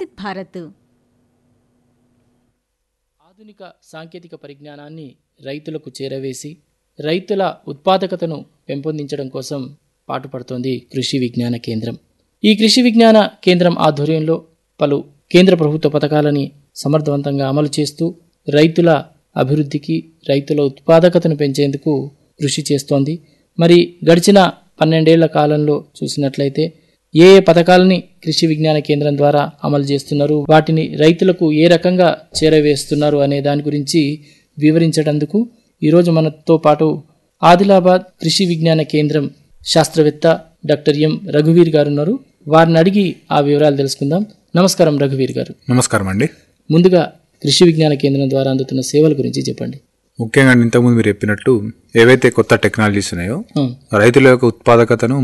వికసిత్ భారత్ ఆధునిక సాంకేతిక పరిజ్ఞానాన్ని రైతులకు చేరవేసి రైతుల ఉత్పాదకతను పెంపొందించడం కోసం పాటుపడుతోంది కృషి విజ్ఞాన కేంద్రం ఈ కృషి విజ్ఞాన కేంద్రం ఆధ్వర్యంలో పలు కేంద్ర ప్రభుత్వ పథకాలని సమర్థవంతంగా అమలు చేస్తూ రైతుల అభివృద్ధికి రైతుల ఉత్పాదకతను పెంచేందుకు కృషి చేస్తోంది మరి గడిచిన పన్నెండేళ్ల కాలంలో చూసినట్లయితే ఏ ఏ పథకాలని కృషి విజ్ఞాన కేంద్రం ద్వారా అమలు చేస్తున్నారు వాటిని రైతులకు ఏ రకంగా చేరవేస్తున్నారు అనే దాని గురించి వివరించడందుకు ఈరోజు మనతో పాటు ఆదిలాబాద్ కృషి విజ్ఞాన కేంద్రం శాస్త్రవేత్త డాక్టర్ ఎం రఘువీర్ గారు ఉన్నారు వారిని అడిగి ఆ వివరాలు తెలుసుకుందాం నమస్కారం రఘువీర్ గారు నమస్కారం అండి ముందుగా కృషి విజ్ఞాన కేంద్రం ద్వారా అందుతున్న సేవల గురించి చెప్పండి ముఖ్యంగా ఇంతకుముందు మీరు చెప్పినట్టు ఏవైతే కొత్త టెక్నాలజీస్ ఉన్నాయో ఆ, రైతుల యొక్క ఉత్పాదకతను